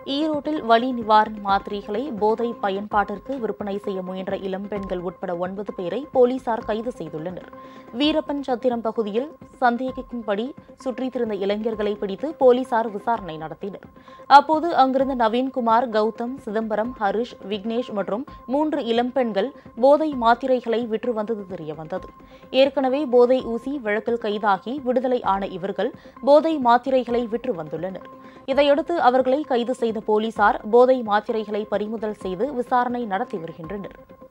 ஈரோட்டில் வலி நிவாரண மாத்திரைகளை போதை பயன்பாட்டிற்கு விற்பனை செய்ய முயன்ற இளம்பெண்கள் உட்பட ஒன்பது பேரை போலீசார் கைது செய்துள்ளனர் வீரப்பன் சத்திரம் பகுதியில் சந்தேகிக்கும்படி சுற்றித் திரிந்த இளைஞர்களை பிடித்து போலீசார் விசாரணை நடத்தினர் அப்போது அங்கிருந்த நவீன்குமார் கௌதம் சிதம்பரம் ஹரிஷ் விக்னேஷ் மற்றும் மூன்று இளம்பெண்கள் போதை மாத்திரைகளை விற்று வந்தது தெரியவந்தது ஏற்கனவே போதை ஊசி வழக்கில் கைதாகி விடுதலை ஆன இவர்கள் போதை மாத்திரைகளை விற்று வந்துள்ளனர் இதையடுத்து அவர்களை கைது செய்த போலீசார் போதை மாத்திரைகளை பறிமுதல் செய்து விசாரணை நடத்தி வருகின்றனர்